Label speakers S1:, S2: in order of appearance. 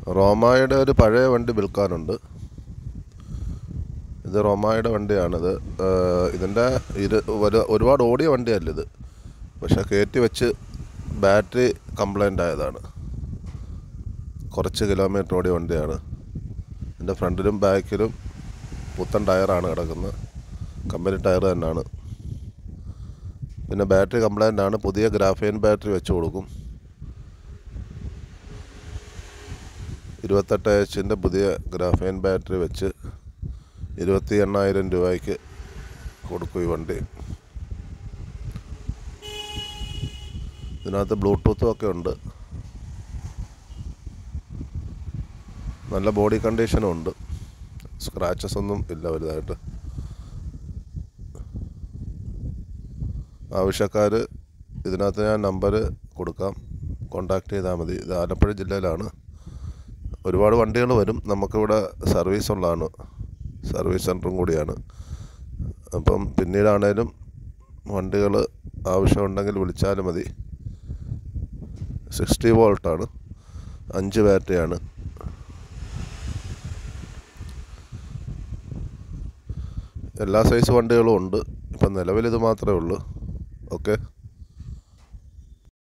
S1: റോമായുടെ ഒരു പഴയ വണ്ടി വിൽക്കാനുണ്ട് ഇത് റോമായുടെ വണ്ടിയാണിത് ഏഹ് ഇതിൻ്റെ ഇത് ഒരു ഒരുപാട് ഓടിയ വണ്ടിയല്ല ഇത് പക്ഷെ കയറ്റി വെച്ച് ബാറ്ററി കംപ്ലൈൻ്റ് ആയതാണ് കുറച്ച് കിലോമീറ്റർ ഓടിയ വണ്ടിയാണ് ഇതിൻ്റെ ഫ്രണ്ടിലും ബാക്കിലും പുത്തൻ ടയറാണ് കിടക്കുന്നത് കമ്പനി ടയർ തന്നെയാണ് പിന്നെ ബാറ്ററി കംപ്ലൈൻ്റ് ആണ് പുതിയ ഗ്രാഫൈൻ ബാറ്ററി വെച്ച് കൊടുക്കും ഇരുപത്തെട്ട് എച്ചിൻ്റെ പുതിയ ഗ്രാഫൈൻ ബാറ്ററി വെച്ച് ഇരുപത്തി എണ്ണായിരം രൂപയ്ക്ക് കൊടുക്കും ഈ വണ്ടി ഇതിനകത്ത് ബ്ലൂടൂത്തും ഒക്കെ ഉണ്ട് നല്ല ബോഡി കണ്ടീഷനും ഉണ്ട് സ്ക്രാച്ചസ് ഒന്നും ഇല്ല വലുതായിട്ട് ആവശ്യക്കാർ ഇതിനകത്ത് ഞാൻ നമ്പർ കൊടുക്കാം കോണ്ടാക്ട് ചെയ്താൽ മതി ഇത് ആലപ്പുഴ ജില്ലയിലാണ് ഒരുപാട് വണ്ടികൾ വരും നമുക്കിവിടെ സർവീസ് ഉള്ളതാണ് സർവീസ് സെൻറ്ററും കൂടിയാണ് അപ്പം പിന്നീടാണേലും വണ്ടികൾ ആവശ്യമുണ്ടെങ്കിൽ വിളിച്ചാലും മതി സിക്സ്റ്റി വോൾട്ടാണ് അഞ്ച് ബാറ്ററിയാണ് എല്ലാ സൈസ് വണ്ടികളും ഉണ്ട് ഇപ്പം നിലവിൽ ഇത് മാത്രമേ ഉള്ളൂ ഓക്കെ